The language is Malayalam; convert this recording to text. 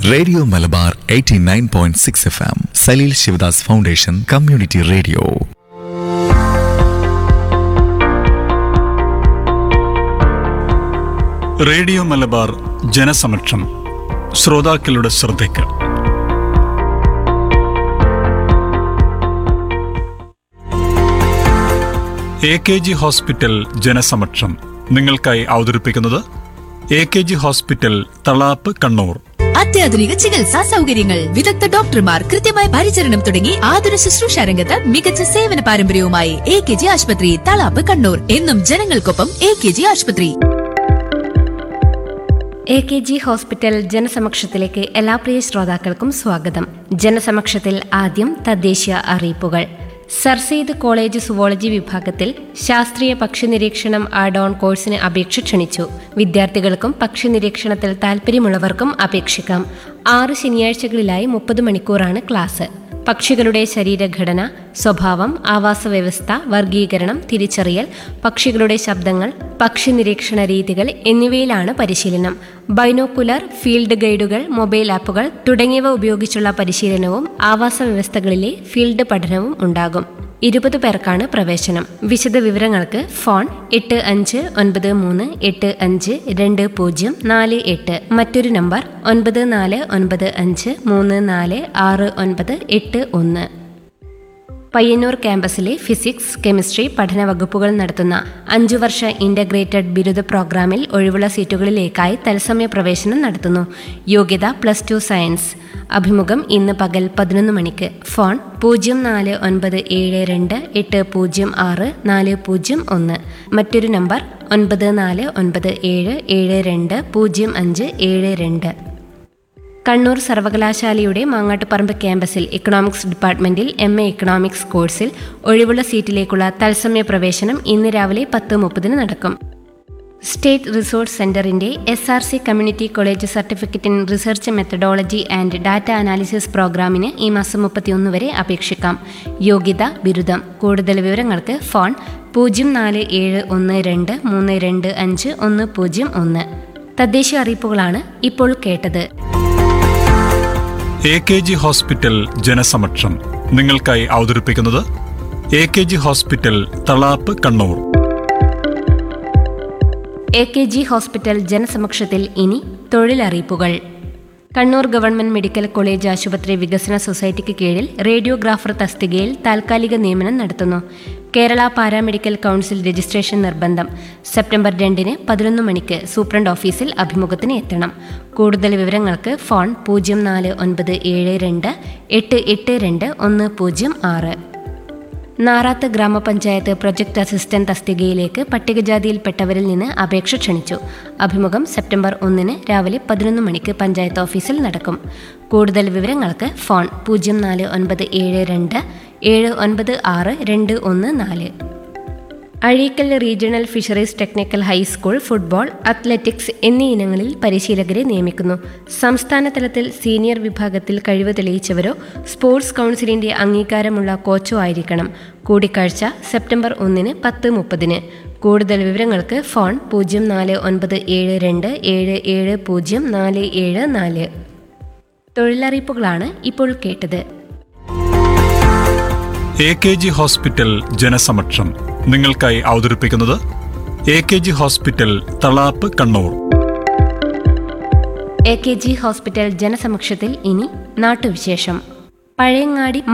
radio Malabar 89.6 point six F M Salil Shivadas foundation community radio radio Malabar ജനസമക്ഷം ശ്രോതാക്കളുടെ ശ്രദ്ധയ്ക്ക് എ കെ ജി ഹോസ്പിറ്റൽ ജനസമക്ഷം നിങ്ങൾക്കായി അവതരിപ്പിക്കുന്നത് A K G hospital Thalap Kannur അത്യാധുനിക ചികിത്സാ സൗകര്യങ്ങൾ വിദഗ്ധ ഡോക്ടർമാർ കൃത്യമായ പരിചരണം തുടങ്ങി ആതുര ശുശ്രൂഷ രംഗത്ത് മികച്ച സേവന പാരമ്പര്യവുമായി എ കെ ജി ആശുപത്രി തളാപ്പ് കണ്ണൂർ എന്നും ജനങ്ങൾക്കൊപ്പം എ കെ ജി ആശുപത്രി എ കെ ജി ഹോസ്പിറ്റൽ ജനസമക്ഷത്തിലേക്ക് എല്ലാ പ്രിയ ശ്രോതാക്കൾക്കും സ്വാഗതം ജനസമക്ഷത്തിൽ ആദ്യം തദ്ദേശീയ അറിയിപ്പുകൾ സർ സെയ്ദ് കോളേജ് സുവോളജി വിഭാഗത്തിൽ ശാസ്ത്രീയ പക്ഷി നിരീക്ഷണം ആഡ് ഓൺ കോഴ്സിന് അപേക്ഷ ക്ഷണിച്ചു വിദ്യാർത്ഥികൾക്കും പക്ഷി നിരീക്ഷണത്തിൽ താൽപ്പര്യമുള്ളവർക്കും അപേക്ഷിക്കാം ആറ് ശനിയാഴ്ചകളിലായി മുപ്പത് മണിക്കൂറാണ് ക്ലാസ് പക്ഷികളുടെ ശരീരഘടന സ്വഭാവം ആവാസ വ്യവസ്ഥ വർഗീകരണം തിരിച്ചറിയൽ പക്ഷികളുടെ ശബ്ദങ്ങൾ പക്ഷി നിരീക്ഷണ രീതികൾ എന്നിവയിലാണ് പരിശീലനം ബൈനോക്കുലർ ഫീൽഡ് ഗൈഡുകൾ മൊബൈൽ ആപ്പുകൾ തുടങ്ങിയവ ഉപയോഗിച്ചുള്ള പരിശീലനവും ആവാസ വ്യവസ്ഥകളിലെ ഫീൽഡ് പഠനവും ഉണ്ടാകും ഇരുപത് പേർക്കാണ് പ്രവേശനം വിശദ വിവരങ്ങൾക്ക് ഫോൺ എട്ട് അഞ്ച് ഒൻപത് മൂന്ന് എട്ട് അഞ്ച് രണ്ട് പൂജ്യം നാല് എട്ട് മറ്റൊരു നമ്പർ ഒൻപത് നാല് ഒൻപത് അഞ്ച് മൂന്ന് നാല് ആറ് ഒൻപത് എട്ട് ഒന്ന് പയ്യന്നൂർ ക്യാമ്പസിലെ ഫിസിക്സ് കെമിസ്ട്രി പഠന വകുപ്പുകൾ നടത്തുന്ന അഞ്ചു വർഷ ഇന്റഗ്രേറ്റഡ് ബിരുദ പ്രോഗ്രാമിൽ ഒഴിവുള്ള സീറ്റുകളിലേക്കായി തത്സമയ പ്രവേശനം നടത്തുന്നു യോഗ്യത പ്ലസ് ടു സയൻസ് അഭിമുഖം ഇന്ന് പകൽ പതിനൊന്ന് മണിക്ക് ഫോൺ പൂജ്യം നാല് ഒൻപത് ഏഴ് രണ്ട് എട്ട് പൂജ്യം ആറ് നാല് പൂജ്യം ഒന്ന് മറ്റൊരു നമ്പർ ഒൻപത് നാല് ഒൻപത് ഏഴ് ഏഴ് രണ്ട് പൂജ്യം അഞ്ച് ഏഴ് രണ്ട് കണ്ണൂർ സർവകലാശാലയുടെ മാങ്ങാട്ടുപറമ്പ് ക്യാമ്പസിൽ ഇക്കണോമിക്സ് ഡിപ്പാർട്ട്മെന്റിൽ എം എ ഇക്കണോമിക്സ് കോഴ്സിൽ ഒഴിവുള്ള സീറ്റിലേക്കുള്ള തത്സമയ പ്രവേശനം ഇന്ന് രാവിലെ പത്ത് മുപ്പതിന് നടക്കും സ്റ്റേറ്റ് റിസോഴ്സ് സെന്ററിന്റെ S R C community college certificate in research methodology and data analysis പ്രോഗ്രാമിന് ഈ മാസം മുപ്പത്തിയൊന്ന് വരെ അപേക്ഷിക്കാം യോഗ്യത ബിരുദം കൂടുതൽ വിവരങ്ങൾക്ക് ഫോൺ പൂജ്യം നാല് ഏഴ് ഒന്ന് രണ്ട് മൂന്ന് രണ്ട് അഞ്ച് ഒന്ന് പൂജ്യം ഒന്ന് തദ്ദേശീയ അറിയിപ്പുകളാണ് ഇപ്പോൾ കേട്ടത് എ കെ ജി ഹോസ്പിറ്റൽ ജനസമക്ഷം നിങ്ങൾക്കായി അവതരിപ്പിക്കുന്നത് A K G hospital Thalap Kannur A K G hospital ജനസമക്ഷത്തിൽ ഇനി തൊഴിലറിയിപ്പുകൾ കണ്ണൂർ ഗവൺമെന്റ് മെഡിക്കൽ കോളേജ് ആശുപത്രി വികസന സൊസൈറ്റിക്ക് കീഴിൽ റേഡിയോഗ്രാഫർ തസ്തികയിൽ താൽക്കാലിക നിയമനം നടത്തുന്നു കേരള പാരാമെഡിക്കൽ കൗൺസിൽ രജിസ്ട്രേഷൻ നിർബന്ധം സെപ്റ്റംബർ രണ്ടിന് പതിനൊന്ന് മണിക്ക് സൂപ്രണ്ട് ഓഫീസിൽ അഭിമുഖത്തിന് എത്തണം കൂടുതൽ വിവരങ്ങൾക്ക് ഫോൺ പൂജ്യം നാല് ഒൻപത് ഏഴ് രണ്ട് എട്ട് എട്ട് രണ്ട് ഒന്ന് പൂജ്യം ആറ് നാറാത്ത് ഗ്രാമപഞ്ചായത്ത് പ്രൊജക്ട് അസിസ്റ്റന്റ് തസ്തികയിലേക്ക് പട്ടികജാതിയിൽപ്പെട്ടവരിൽ നിന്ന് അപേക്ഷ ക്ഷണിച്ചു അഭിമുഖം സെപ്റ്റംബർ ഒന്നിന് രാവിലെ പതിനൊന്ന് മണിക്ക് പഞ്ചായത്ത് ഓഫീസിൽ നടക്കും കൂടുതൽ വിവരങ്ങൾക്ക് ഫോൺ പൂജ്യം നാല് ഒൻപത് ഏഴ് രണ്ട് ഏഴ് ഒൻപത് ആറ് രണ്ട് ഒന്ന് നാല് Azhikkal regional fisheries technical high school football athletics എന്നീ ഇനങ്ങളിൽ പരിശീലകരെ നിയമിക്കുന്നു സംസ്ഥാന തലത്തിൽ സീനിയർ വിഭാഗത്തിൽ കഴിവ് തെളിയിച്ചവരോ സ്പോർട്സ് കൗൺസിലിന്റെ അംഗീകാരമുള്ള കോച്ചോ ആയിരിക്കണം കൂടിക്കാഴ്ച സെപ്റ്റംബർ ഒന്നിന് പത്ത് മുപ്പതിന് കൂടുതൽ വിവരങ്ങൾക്ക് ഫോൺ പൂജ്യം നാല് ഒൻപത് ഏഴ് രണ്ട് ഏഴ് ഏഴ് പൂജ്യം നാല് ഏഴ് നാല് തൊഴിലറിയിപ്പുകളാണ് ഇപ്പോൾ കേട്ടത് എ കെ ജി ഹോസ്പിറ്റൽ ജനസമക്ഷം നിങ്ങൾക്കായി അവതരിപ്പിക്കുന്നത് A K G hospital Thalap Kannur A K G hospital ജനസമക്ഷത്തിൽ ഇനി നാട്ടുവിശേഷം പഴയങ്ങാടി